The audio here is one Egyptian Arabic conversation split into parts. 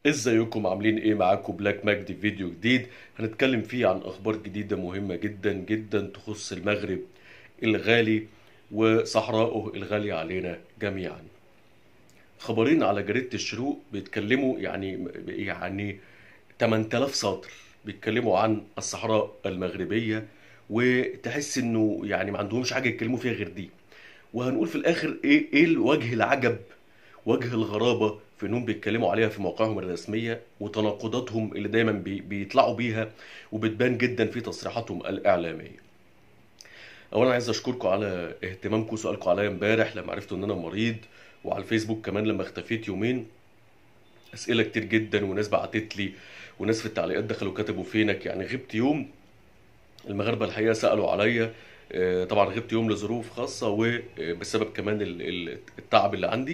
ازيكم عاملين ايه معاكم بلاك مجدي في فيديو جديد هنتكلم فيه عن اخبار جديدة مهمة جدا جدا تخص المغرب الغالي وصحراءه الغالية علينا جميعا خبرين على جريدة الشروق بيتكلموا يعني يعني 8000 سطر بيتكلموا عن الصحراء المغربية وتحس انه يعني ما عندهمش حاجة يتكلموا فيها غير دي وهنقول في الاخر ايه ايه وجه العجب وجه الغرابة في انهم بيتكلموا عليها في مواقعهم الرسمية وتناقضاتهم اللي دايما بي بيطلعوا بيها وبتبان جدا في تصريحاتهم الإعلامية. أولا عايز أشكركم على اهتمامكم سؤالكم عليا امبارح لما عرفتوا إن أنا مريض وعلى الفيسبوك كمان لما اختفيت يومين أسئلة كتير جدا وناس بعتت لي وناس في التعليقات دخلوا كتبوا فينك يعني غبت يوم المغاربة الحقيقة سألوا عليا آه، طبعا غبت يوم لظروف خاصة وبسبب كمان ال- ال- التعب اللي عندي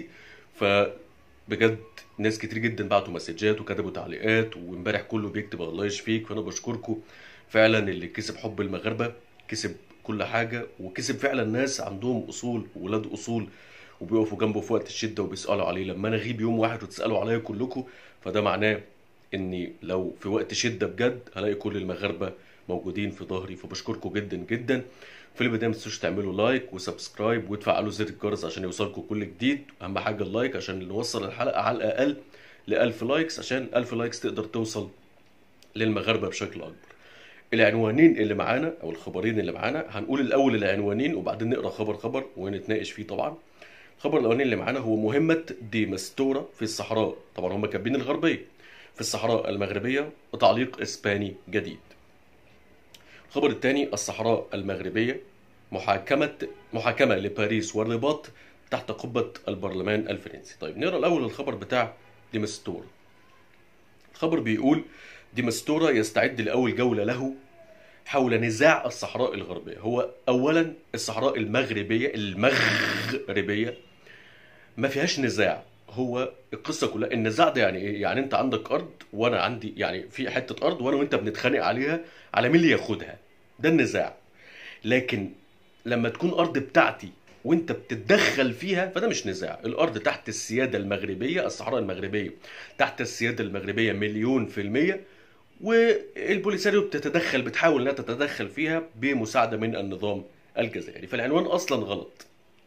فبجد ناس كتير جدا بعتوا مسجات وكتبوا تعليقات وامبارح كله بيكتب الله يشفيك فانا بشكركم فعلا اللي كسب حب المغاربة كسب كل حاجة وكسب فعلا ناس عندهم اصول وولاد اصول وبيقفوا جنبه في وقت الشدة وبيسألوا عليه لما انا اغيب يوم واحد وتسألوا عليا كلكم فده معناه اني لو في وقت شدة بجد هلاقي كل المغاربة موجودين في ظهري فبشكركم جدا جدا في البدايه ما تنسوش تعملوا لايك وسبسكرايب وتفعلوا زر الجرس عشان يوصلكم كل جديد اهم حاجه اللايك عشان نوصل الحلقه على الاقل ل 1000 لايكس عشان 1000 لايكس تقدر توصل للمغاربه بشكل اكبر العنوانين اللي معانا او الخبرين اللي معانا هنقول الاول العنوانين وبعدين نقرا خبر خبر ونتناقش فيه طبعا الخبر الاولاني اللي معانا هو مهمه دي مستورة في الصحراء طبعا هم كاتبين الغربيه في الصحراء المغربيه وتعليق اسباني جديد الخبر الثاني الصحراء المغربية محاكمة محاكمة لباريس والرباط تحت قبة البرلمان الفرنسي طيب نقرا الأول الخبر بتاع ديمستور الخبر بيقول ديمستورا يستعد لأول جولة له حول نزاع الصحراء الغربية هو أولا الصحراء المغربية المغربية ما فيهاش نزاع هو القصه كلها النزاع ده يعني ايه يعني انت عندك ارض وانا عندي يعني في حته ارض وانا وانت بنتخانق عليها على مين اللي ياخدها ده النزاع لكن لما تكون ارض بتاعتي وانت بتتدخل فيها فده مش نزاع الارض تحت السياده المغربيه الصحراء المغربيه تحت السياده المغربيه مليون في الميه والبوليساريو بتتدخل بتحاول انها تتدخل فيها بمساعده من النظام الجزائري فالعنوان اصلا غلط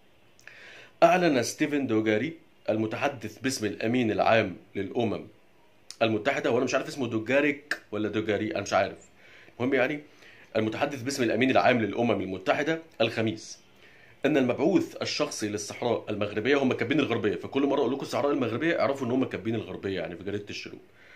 أعلن ستيفن دوجاري المتحدث باسم الأمين العام للأمم المتحدة وأنا مش عارف اسمه دوجاريك ولا دوجاري أنا مش عارف المهم يعني المتحدث باسم الأمين العام للأمم المتحدة الخميس أن المبعوث الشخصي للصحراء المغربية هم كاتبين الغربية فكل مرة أقول لكم الصحراء المغربية اعرفوا إن هم كاتبين الغربية يعني في جريدة الشروق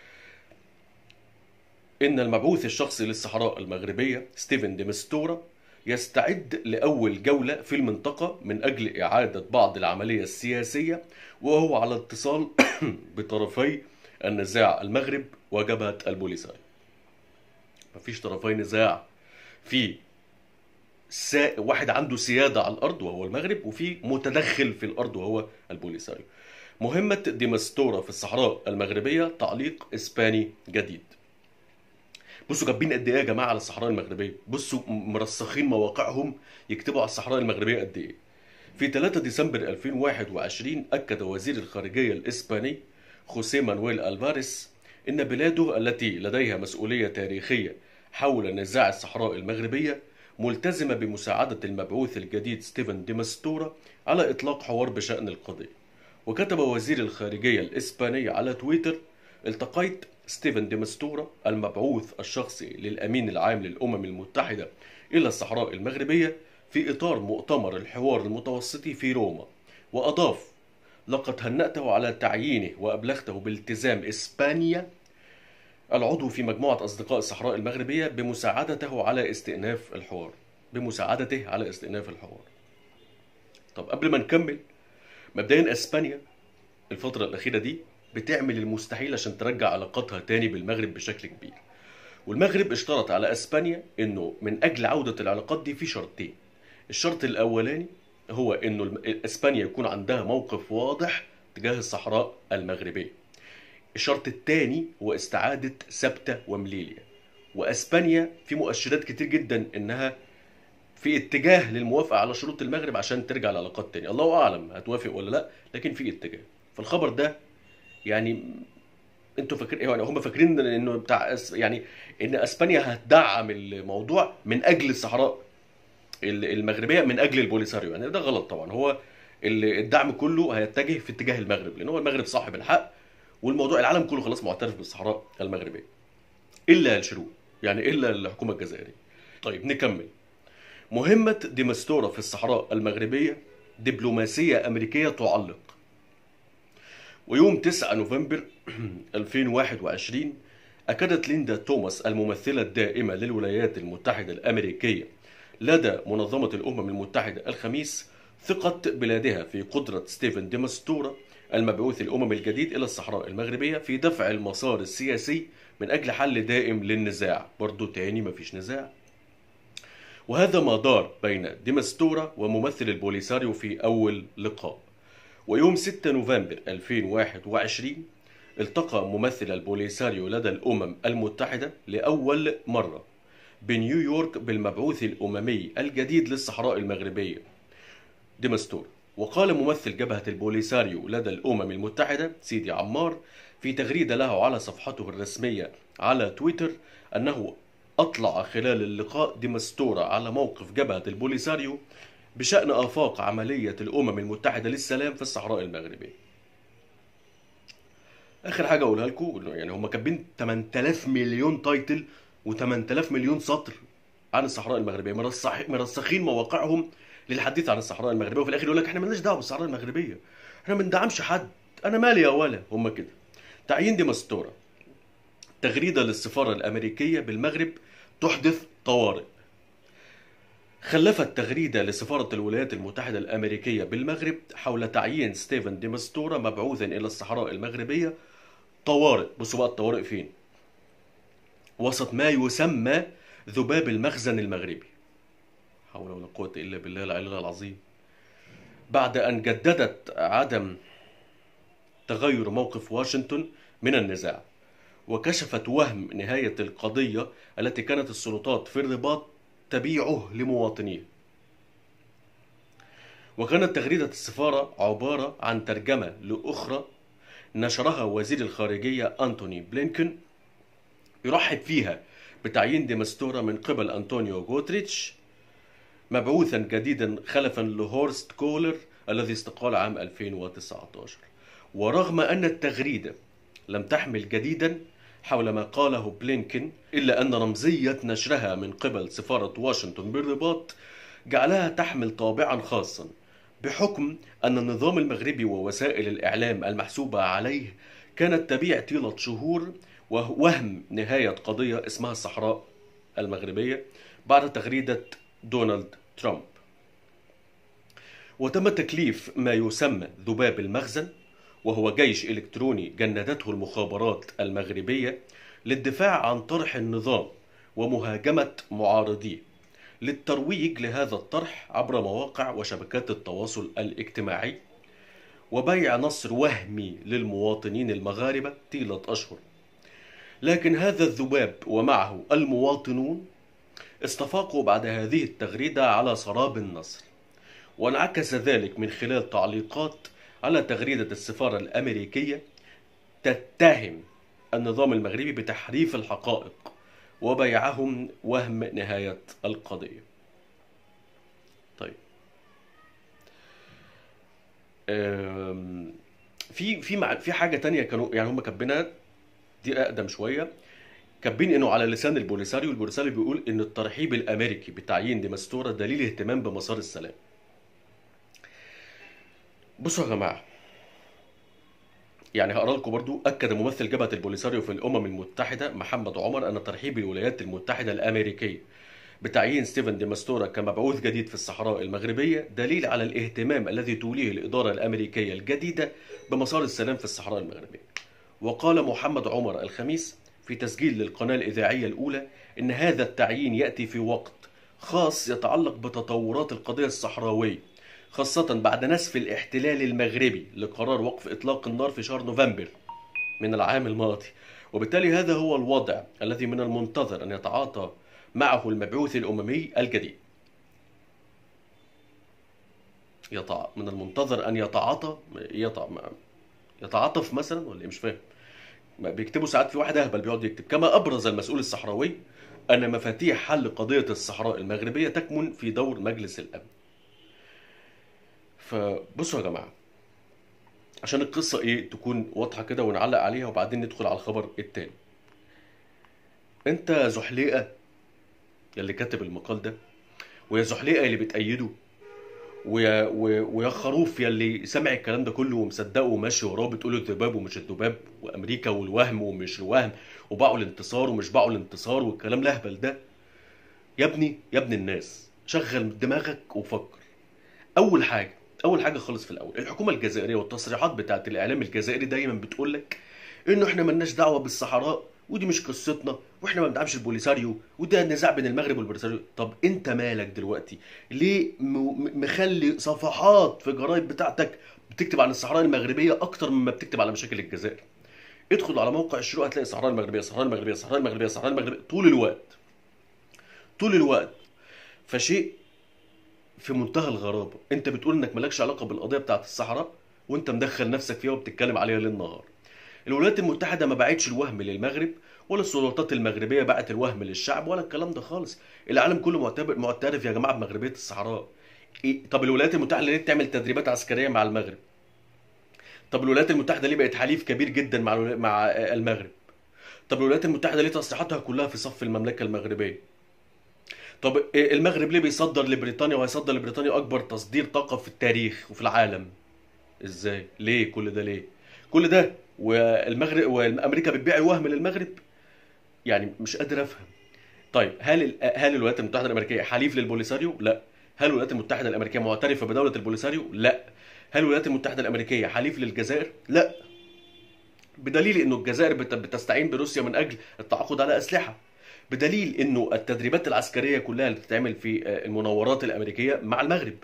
إن المبعوث الشخصي للصحراء المغربية ستيفن ديمستورا يستعد لأول جولة في المنطقة من أجل إعادة بعض العملية السياسية وهو على اتصال بطرفي النزاع المغرب وجبهة البوليساريو مفيش طرفي نزاع في سا... واحد عنده سيادة على الأرض وهو المغرب وفي متدخل في الأرض وهو البوليساريو مهمة ديمستورا في الصحراء المغربية تعليق إسباني جديد بصوا جابين قد ايه يا جماعه على الصحراء المغربيه بصوا م- مرسخين مواقعهم يكتبوا على الصحراء المغربيه قد ايه في 3 ديسمبر 2021 اكد وزير الخارجيه الاسباني خوسيه مانويل الفاريس ان بلاده التي لديها مسؤوليه تاريخيه حول نزاع الصحراء المغربيه ملتزمه بمساعده المبعوث الجديد ستيفن ديمستورا على اطلاق حوار بشان القضيه وكتب وزير الخارجية الإسباني على تويتر التقيت ستيفن ديمستورا المبعوث الشخصي للأمين العام للأمم المتحدة إلى الصحراء المغربية في إطار مؤتمر الحوار المتوسطي في روما وأضاف لقد هنأته على تعيينه وأبلغته بالتزام إسبانيا العضو في مجموعة أصدقاء الصحراء المغربية بمساعدته على استئناف الحوار بمساعدته على استئناف الحوار طب قبل ما نكمل مبدئيا اسبانيا الفترة الأخيرة دي بتعمل المستحيل عشان ترجع علاقاتها تاني بالمغرب بشكل كبير والمغرب اشترط على اسبانيا انه من اجل عودة العلاقات دي في شرطين الشرط الاولاني هو انه الم- اسبانيا يكون عندها موقف واضح تجاه الصحراء المغربية الشرط الثاني هو استعادة سبتة ومليليا واسبانيا في مؤشرات كتير جدا انها في اتجاه للموافقه على شروط المغرب عشان ترجع لعلاقات تانية الله اعلم هتوافق ولا لا لكن في اتجاه فالخبر ده يعني انتوا فاكرين يعني هم فاكرين انه بتاع أس- يعني ان اسبانيا هتدعم الموضوع من اجل الصحراء ال- المغربيه من اجل البوليساريو يعني ده غلط طبعا هو ال- الدعم كله هيتجه في اتجاه المغرب لان هو المغرب صاحب الحق والموضوع العالم كله خلاص معترف بالصحراء المغربيه الا الشروق يعني الا الحكومه الجزائريه طيب نكمل مهمه ديمستورا في الصحراء المغربيه دبلوماسيه امريكيه تعلق ويوم 9 نوفمبر 2021 أكدت ليندا توماس الممثلة الدائمة للولايات المتحدة الأمريكية لدى منظمة الأمم المتحدة الخميس ثقة بلادها في قدرة ستيفن ديمستورا المبعوث الأمم الجديد إلى الصحراء المغربية في دفع المسار السياسي من أجل حل دائم للنزاع برضو تاني مفيش نزاع وهذا ما دار بين ديمستورا وممثل البوليساريو في أول لقاء ويوم 6 نوفمبر 2021 التقى ممثل البوليساريو لدى الأمم المتحدة لأول مرة بنيويورك بالمبعوث الأممي الجديد للصحراء المغربية ديمستور وقال ممثل جبهة البوليساريو لدى الأمم المتحدة سيدي عمار في تغريدة له على صفحته الرسمية على تويتر أنه أطلع خلال اللقاء ديمستورا على موقف جبهة البوليساريو بشأن آفاق عملية الأمم المتحدة للسلام في الصحراء المغربية آخر حاجة أقولها لكم إنه يعني هم كاتبين 8000 مليون تايتل و8000 مليون سطر عن الصحراء المغربية مرصح مرسخين مواقعهم للحديث عن الصحراء المغربية وفي الآخر يقول لك إحنا مالناش دعوة بالصحراء المغربية إحنا ما بندعمش حد أنا مالي يا ولا هم كده تعيين ديمستورا تغريدة للسفارة الأمريكية بالمغرب تحدث طوارئ خلفت تغريدة لسفارة الولايات المتحدة الأمريكية بالمغرب حول تعيين ستيفن ديمستورا مبعوثا إلى الصحراء المغربية طوارئ بصوا بقى الطوارئ فين وسط ما يسمى ذباب المخزن المغربي حول ولا قوة إلا بالله العلي العظيم بعد أن جددت عدم تغير موقف واشنطن من النزاع وكشفت وهم نهاية القضية التي كانت السلطات في الرباط تبيعه لمواطنيه وكانت تغريدة السفارة عبارة عن ترجمة لأخرى نشرها وزير الخارجية أنتوني بلينكن يرحب فيها بتعيين ديمستورا من قبل أنطونيو غوتريتش مبعوثا جديدا خلفا لهورست كولر الذي استقال عام 2019 ورغم أن التغريدة لم تحمل جديدا حول ما قاله بلينكن إلا أن رمزية نشرها من قبل سفارة واشنطن بالرباط جعلها تحمل طابعا خاصا بحكم أن النظام المغربي ووسائل الإعلام المحسوبة عليه كانت تبيع طيلة شهور وهم نهاية قضية اسمها الصحراء المغربية بعد تغريدة دونالد ترامب وتم تكليف ما يسمى ذباب المخزن وهو جيش إلكتروني جندته المخابرات المغربية للدفاع عن طرح النظام ومهاجمة معارضيه للترويج لهذا الطرح عبر مواقع وشبكات التواصل الاجتماعي وبيع نصر وهمي للمواطنين المغاربة طيلة أشهر لكن هذا الذباب ومعه المواطنون استفاقوا بعد هذه التغريدة على سراب النصر وانعكس ذلك من خلال تعليقات على تغريدة السفارة الأمريكية تتهم النظام المغربي بتحريف الحقائق وبيعهم وهم نهاية القضية طيب في في مع في حاجة تانية كانوا يعني هم كاتبينها دي أقدم شوية كاتبين إنه على لسان البوليساريو البوليساريو بيقول إن الترحيب الأمريكي بتعيين ديمستورا دليل اهتمام بمسار السلام بصوا يا جماعة يعني هقرا لكم برضو اكد ممثل جبهه البوليساريو في الامم المتحده محمد عمر ان ترحيب الولايات المتحده الامريكيه بتعيين ستيفن ديمستورا كمبعوث جديد في الصحراء المغربيه دليل على الاهتمام الذي توليه الاداره الامريكيه الجديده بمسار السلام في الصحراء المغربيه. وقال محمد عمر الخميس في تسجيل للقناه الاذاعيه الاولى ان هذا التعيين ياتي في وقت خاص يتعلق بتطورات القضيه الصحراويه خاصة بعد نسف الاحتلال المغربي لقرار وقف إطلاق النار في شهر نوفمبر من العام الماضي وبالتالي هذا هو الوضع الذي من المنتظر أن يتعاطى معه المبعوث الأممي الجديد يطع من المنتظر أن يتعاطى يطع يتعاطف مثلا ولا مش فاهم ما بيكتبوا ساعات في واحد اهبل بيقعد يكتب كما ابرز المسؤول الصحراوي ان مفاتيح حل قضيه الصحراء المغربيه تكمن في دور مجلس الامن فبصوا يا جماعه عشان القصه ايه تكون واضحه كده ونعلق عليها وبعدين ندخل على الخبر التاني انت زحليقه يلي كاتب المقال ده ويا زحليقه اللي بتأيده ويا ويا ويا خروف يلي سمع الكلام ده كله ومصدقه وماشي وراه بتقول الذباب ومش الذباب وامريكا والوهم ومش الوهم وباعوا الانتصار ومش باعوا الانتصار والكلام الاهبل ده يا ابني يا ابن الناس شغل دماغك وفكر اول حاجه اول حاجه خالص في الاول الحكومه الجزائريه والتصريحات بتاعت الاعلام الجزائري دايما بتقول لك انه احنا ملناش دعوه بالصحراء ودي مش قصتنا واحنا ما بندعمش البوليساريو وده نزاع بين المغرب والبوليساريو طب انت مالك دلوقتي ليه م- م- مخلي صفحات في الجرايد بتاعتك بتكتب عن الصحراء المغربيه اكتر مما بتكتب على مشاكل الجزائر ادخل على موقع الشروق هتلاقي الصحراء المغربيه الصحراء المغربيه الصحراء المغربيه الصحراء المغربيه طول الوقت طول الوقت فشيء في منتهى الغرابه انت بتقول انك مالكش علاقه بالقضيه بتاعت الصحراء وانت مدخل نفسك فيها وبتتكلم عليها ليل نهار الولايات المتحده ما باعتش الوهم للمغرب ولا السلطات المغربيه باعت الوهم للشعب ولا الكلام ده خالص العالم كله معتبر معترف يا جماعه بمغربيه الصحراء إيه؟ طب الولايات المتحده ليه بتعمل تدريبات عسكريه مع المغرب طب الولايات المتحده ليه بقت حليف كبير جدا مع الولا- مع آه، المغرب طب الولايات المتحده ليه تصريحاتها كلها في صف المملكه المغربيه طب إيه المغرب ليه بيصدر لبريطانيا وهيصدر لبريطانيا اكبر تصدير طاقه في التاريخ وفي العالم ازاي ليه كل ده ليه كل ده والمغرب وامريكا بتبيع الوهم للمغرب يعني مش قادر افهم طيب هل ال- هل الولايات المتحده الامريكيه حليف للبوليساريو لا هل الولايات المتحده الامريكيه معترفه بدوله البوليساريو لا هل الولايات المتحده الامريكيه حليف للجزائر لا بدليل انه الجزائر بت- بتستعين بروسيا من اجل التعاقد على اسلحه بدليل انه التدريبات العسكريه كلها اللي بتتعمل في آه، المناورات الامريكيه مع المغرب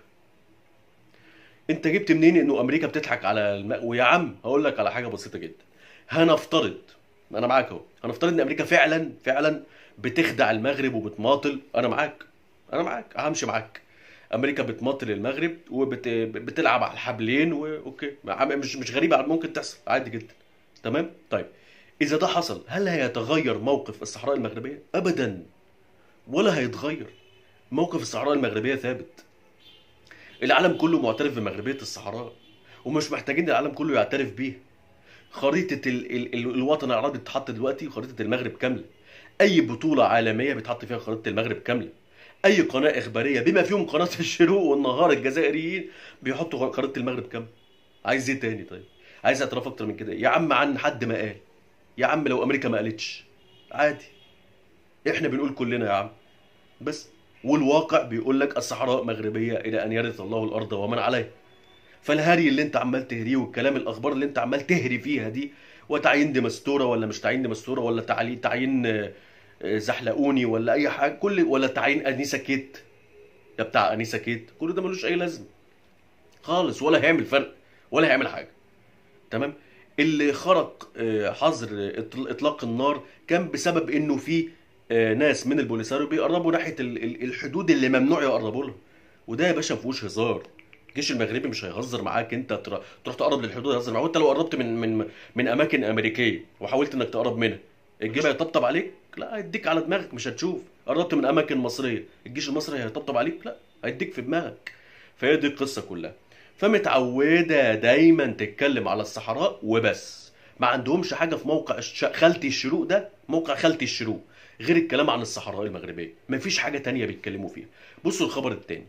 انت جبت منين انه امريكا بتضحك على الم... ويا عم هقول لك على حاجه بسيطه جدا هنفترض انا معاك اهو هنفترض ان امريكا فعلا فعلا بتخدع المغرب وبتماطل انا معاك انا معاك همشي معاك امريكا بتماطل المغرب وبتلعب على الحبلين واوكي مش مش غريبه ممكن تحصل عادي جدا تمام طيب اذا ده حصل هل هيتغير موقف الصحراء المغربيه ابدا ولا هيتغير موقف الصحراء المغربيه ثابت العالم كله معترف بمغربيه الصحراء ومش محتاجين العالم كله يعترف بيها خريطه ال ال ال الوطن العربي بتتحط دلوقتي خريطه المغرب كامله اي بطوله عالميه بيتحط فيها خريطه المغرب كامله اي قناه اخباريه بما فيهم قناه الشروق والنهار الجزائريين بيحطوا خريطه المغرب كامله عايز ايه تاني طيب عايز اعتراف اكتر من كده يا عم عن حد ما قال يا عم لو امريكا ما قالتش عادي احنا بنقول كلنا يا عم بس والواقع بيقول لك الصحراء مغربيه الى ان يرث الله الارض ومن عليها فالهري اللي انت عمال تهريه والكلام الاخبار اللي انت عمال تهري فيها دي وتعيين دي مستوره ولا مش تعيين دي مستوره ولا تعلي تعيين آه، آه، زحلقوني ولا اي حاجه كل ولا تعيين انيسه كيت ده بتاع انيسه كيت كل ده ملوش اي لازمه خالص ولا هيعمل فرق ولا هيعمل حاجه تمام اللي خرق آه، حظر إطل- اطلاق النار كان بسبب انه في آه، ناس من البوليساريو بيقربوا ناحيه ال- ال- الحدود اللي ممنوع يقربوا لها وده يا باشا ما فيهوش هزار الجيش المغربي مش هيهزر معاك انت تر- تروح تقرب للحدود يهزر معاك وانت لو قربت من من من اماكن امريكيه وحاولت انك تقرب منها الجيش هيطبطب عليك لا هيديك على دماغك مش هتشوف قربت من اماكن مصريه الجيش المصري هيطبطب عليك لا هيديك في دماغك فهي دي القصه كلها فمتعوده دايما تتكلم على الصحراء وبس ما عندهمش حاجه في موقع الش- خالتي الشروق ده موقع خالتي الشروق غير الكلام عن الصحراء المغربيه مفيش حاجه تانية بيتكلموا فيها بصوا الخبر التاني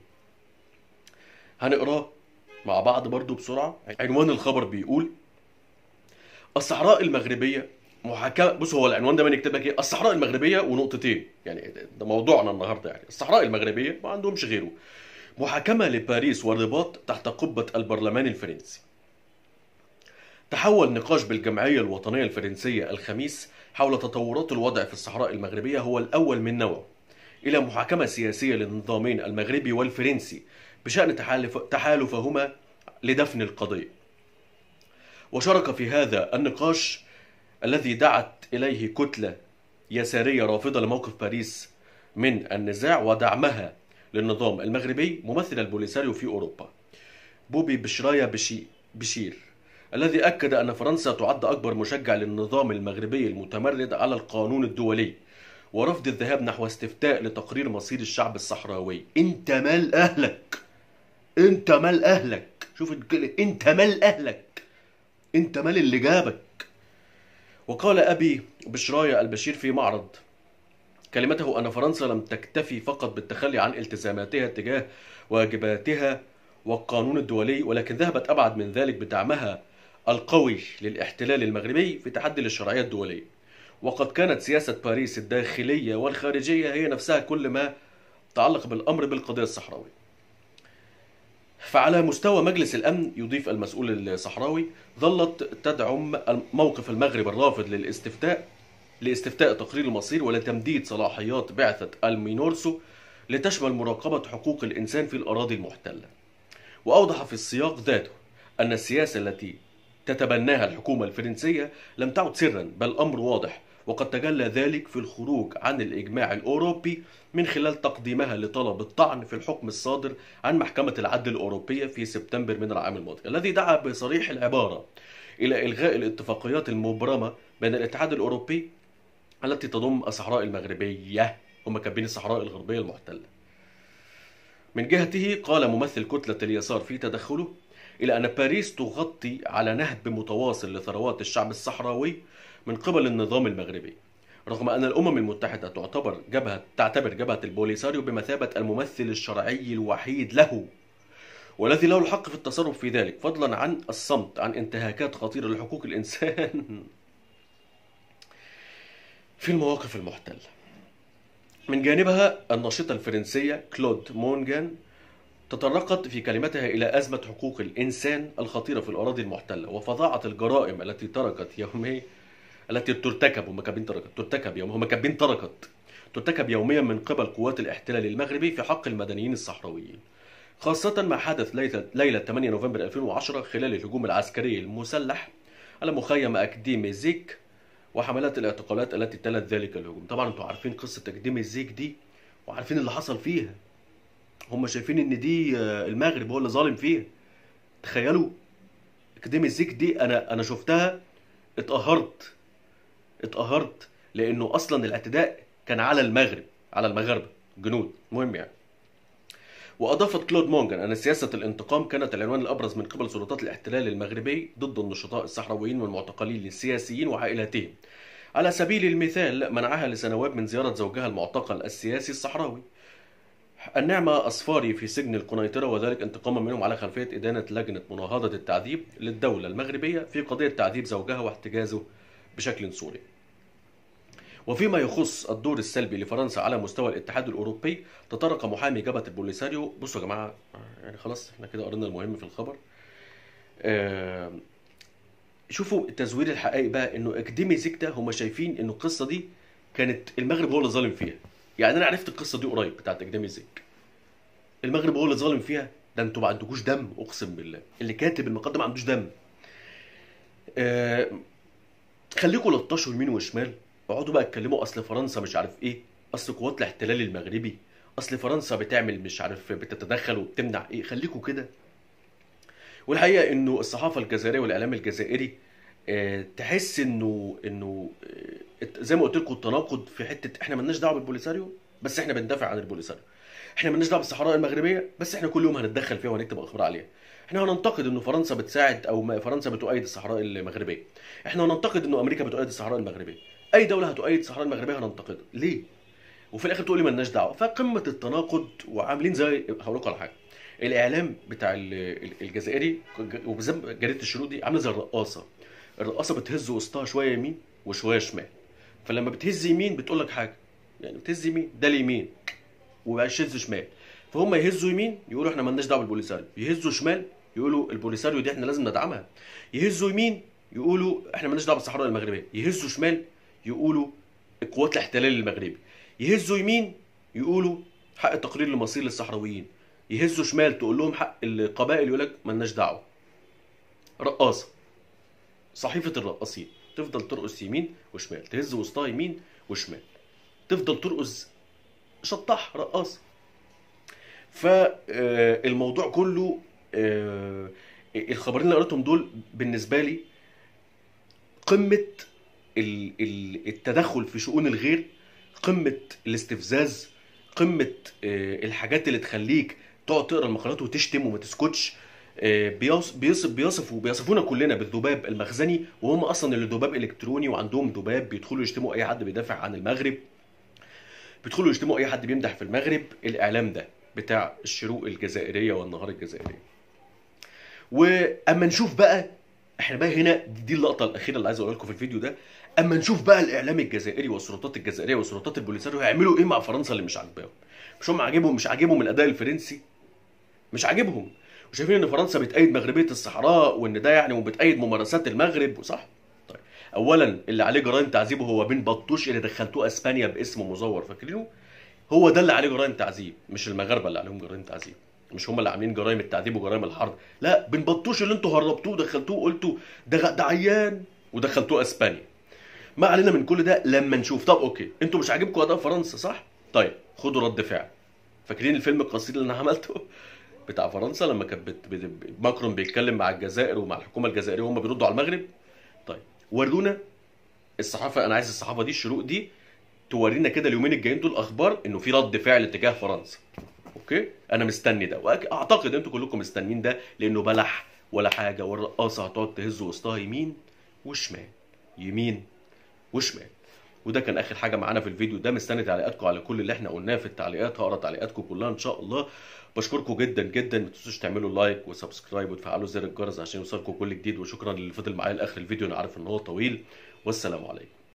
هنقراه مع بعض برضو بسرعه عنوان الخبر بيقول الصحراء المغربيه محاكمه بص هو العنوان ده يكتب لك ايه الصحراء المغربيه ونقطتين يعني ده موضوعنا النهارده يعني الصحراء المغربيه ما عندهمش غيره محاكمه لباريس والرباط تحت قبه البرلمان الفرنسي تحول نقاش بالجمعيه الوطنيه الفرنسيه الخميس حول تطورات الوضع في الصحراء المغربيه هو الاول من نوعه الى محاكمه سياسيه للنظامين المغربي والفرنسي بشان تحالف تحالفهما لدفن القضيه وشارك في هذا النقاش الذي دعت اليه كتله يساريه رافضه لموقف باريس من النزاع ودعمها للنظام المغربي ممثل البوليساريو في اوروبا بوبي بشرايا بشي بشير الذي أكد أن فرنسا تعد أكبر مشجع للنظام المغربي المتمرد على القانون الدولي ورفض الذهاب نحو استفتاء لتقرير مصير الشعب الصحراوي انت مال اهلك انت مال اهلك شوف الكلمة انت مال اهلك انت مال اللي جابك وقال ابي بشراية البشير في معرض كلمته ان فرنسا لم تكتفي فقط بالتخلي عن التزاماتها تجاه واجباتها والقانون الدولي ولكن ذهبت ابعد من ذلك بدعمها القوي للاحتلال المغربي في تحدي للشرعيه الدوليه وقد كانت سياسة باريس الداخلية والخارجية هي نفسها كل ما تعلق بالأمر بالقضية الصحراوية فعلى مستوى مجلس الأمن يضيف المسؤول الصحراوي ظلت تدعم موقف المغرب الرافض للاستفتاء لاستفتاء تقرير المصير ولتمديد صلاحيات بعثة المينورسو لتشمل مراقبة حقوق الإنسان في الأراضي المحتلة وأوضح في السياق ذاته أن السياسة التي تتبناها الحكومة الفرنسية لم تعد سرا بل أمر واضح وقد تجلى ذلك في الخروج عن الإجماع الأوروبي من خلال تقديمها لطلب الطعن في الحكم الصادر عن محكمة العدل الأوروبية في سبتمبر من العام الماضي الذي دعا بصريح العبارة إلى إلغاء الاتفاقيات المبرمة بين الاتحاد الأوروبي التي تضم الصحراء المغربية هم كاتبين الصحراء الغربية المحتلة من جهته قال ممثل كتلة اليسار في تدخله إلى أن باريس تغطي على نهب متواصل لثروات الشعب الصحراوي من قبل النظام المغربي رغم أن الأمم المتحدة تعتبر جبهة تعتبر جبهة البوليساريو بمثابة الممثل الشرعي الوحيد له والذي له الحق في التصرف في ذلك فضلا عن الصمت عن انتهاكات خطيرة لحقوق الإنسان في المواقف المحتلة من جانبها الناشطة الفرنسية كلود مونجان تطرقت في كلمتها إلى أزمة حقوق الإنسان الخطيرة في الأراضي المحتلة وفظاعة الجرائم التي تركت يوميا التي ترتكب هم كاتبين تركت ترتكب يوم هم كاتبين تركت ترتكب يوميا من قبل قوات الاحتلال المغربي في حق المدنيين الصحراويين خاصة ما حدث ليلة ليلة 8 نوفمبر 2010 خلال الهجوم العسكري المسلح على مخيم أكديمي زيك وحملات الاعتقالات التي تلت ذلك الهجوم طبعا انتوا عارفين قصة أكديمي زيك دي وعارفين اللي حصل فيها هم شايفين ان دي آه، المغرب هو اللي ظالم فيها تخيلوا أكاديمية زيك دي انا انا شفتها اتقهرت اتقهرت لانه اصلا الاعتداء كان على المغرب على المغاربه جنود مهم يعني واضافت كلود مونجن ان سياسه الانتقام كانت العنوان الابرز من قبل سلطات الاحتلال المغربي ضد النشطاء الصحراويين والمعتقلين السياسيين وعائلاتهم على سبيل المثال منعها لسنوات من زياره زوجها المعتقل السياسي الصحراوي النعمة أصفاري في سجن القنيطرة وذلك انتقاما منهم على خلفية إدانة لجنة مناهضة التعذيب للدولة المغربية في قضية تعذيب زوجها واحتجازه بشكل صوري وفيما يخص الدور السلبي لفرنسا على مستوى الاتحاد الاوروبي تطرق محامي جبهه البوليساريو بصوا يا جماعه يعني خلاص احنا كده قرينا المهم في الخبر آه، شوفوا التزوير الحقيقي بقى انه اكاديمي زيكتا هم شايفين انه القصه دي كانت المغرب هو اللي ظالم فيها يعني انا عرفت القصه دي قريب بتاعت اكاديمي زيك المغرب هو اللي ظالم فيها ده انتوا ما عندكوش دم اقسم بالله اللي كاتب المقدمه ما عندوش دم آه، خليكم لطشوا يمين وشمال اقعدوا بقى اتكلموا اصل فرنسا مش عارف ايه اصل قوات الاحتلال المغربي اصل فرنسا بتعمل مش عارف بتتدخل وبتمنع ايه خليكوا كده والحقيقه انه الصحافه الجزائريه والاعلام الجزائري آه، تحس انه انه آه، زي ما قلت لكم التناقض في حته احنا مالناش دعوه بالبوليساريو بس احنا بندافع عن البوليساريو احنا مالناش دعوه بالصحراء المغربيه بس احنا كل يوم هنتدخل فيها وهنكتب اخبار عليها احنا هننتقد انه فرنسا بتساعد او ما- فرنسا بتؤيد الصحراء المغربيه احنا هننتقد انه امريكا بتؤيد الصحراء المغربيه اي دوله هتؤيد الصحراء المغربيه هننتقدها ليه وفي الاخر تقول لي مالناش دعوه فقمه التناقض وعاملين زي هقول لكم على حاجه الاعلام بتاع ال- ال- الجزائري وبالذات جريده الشروق دي عامله زي الرقاصه الرقاصه بتهز وسطها شويه يمين وشويه شمال فلما بتهز يمين بتقول لك حاجه يعني بتهز يمين ده اليمين وبيشز شمال فهم يهزوا يمين يقولوا احنا مالناش دعوه بالبوليساريو يهزوا شمال يقولوا البوليساريو دي احنا لازم ندعمها يهزوا يمين يقولوا احنا مالناش دعوه بالصحراء المغربيه يهزوا شمال يقولوا قوات الاحتلال المغربي يهزوا يمين يقولوا حق التقرير لمصير للصحراويين يهزوا شمال تقول لهم حق القبائل يقول لك مالناش دعوه رقاصه صحيفه الرقاصين تفضل ترقص يمين وشمال تهز وسطها يمين وشمال تفضل ترقص شطاح رقاصه فالموضوع كله آه، الخبرين اللي قريتهم دول بالنسبه لي قمه ال- ال- التدخل في شؤون الغير قمه الاستفزاز قمه آه، الحاجات اللي تخليك تقعد تقرا المقالات وتشتم وما تسكتش آه، بيوص- بيصف بيصفوا بيصفونا كلنا بالذباب المخزني وهم اصلا اللي ذباب الكتروني وعندهم ذباب بيدخلوا يشتموا اي حد بيدافع عن المغرب بيدخلوا يشتموا اي حد بيمدح في المغرب الاعلام ده بتاع الشروق الجزائريه والنهار الجزائريه واما نشوف بقى احنا بقى هنا دي, دي اللقطه الاخيره اللي عايز اقولها لكم في الفيديو ده اما نشوف بقى الاعلام الجزائري والسلطات الجزائريه والسلطات البوليسيه هيعملوا ايه مع فرنسا اللي مش عاجباهم مش هم عاجبهم مش عاجبهم الاداء الفرنسي مش عاجبهم وشايفين ان فرنسا بتأيد مغربيه الصحراء وان ده يعني وبتأيد ممارسات المغرب صح طيب اولا اللي عليه جرائم تعذيبه هو بن بطوش اللي دخلتوه اسبانيا باسم مزور فاكرينه هو ده اللي عليه جرائم تعذيب مش المغاربه اللي عليهم جرائم تعذيب مش هم اللي عاملين جرائم التعذيب وجرائم الحرب لا بن بطوش اللي انتوا هربتوه دخلتوه قلتوا ده ده عيان ودخلتوه اسبانيا ما علينا من كل ده لما نشوف طب اوكي انتوا مش عاجبكم اداء فرنسا صح طيب خدوا رد فعل فاكرين الفيلم القصير اللي انا عملته بتاع فرنسا لما كانت بت... بت... ماكرون بيتكلم مع الجزائر ومع الحكومه الجزائريه وهم بيردوا على المغرب طيب ورونا الصحافه انا عايز الصحافه دي الشروق دي تورينا كده اليومين الجايين دول اخبار انه في رد فعل تجاه فرنسا اوكي انا مستني ده واعتقد انتوا كلكم مستنيين ده لانه بلح ولا حاجه والرقاصه هتقعد تهز وسطها يمين وشمال يمين وشمال وده كان اخر حاجه معانا في الفيديو ده مستني تعليقاتكم على كل اللي احنا قلناه في التعليقات هقرا تعليقاتكم كلها ان شاء الله بشكركم جدا جدا ما تنسوش تعملوا لايك وسبسكرايب وتفعلوا زر الجرس عشان يوصلكم كل جديد وشكرا للي فضل معايا لاخر الفيديو انا عارف ان هو طويل والسلام عليكم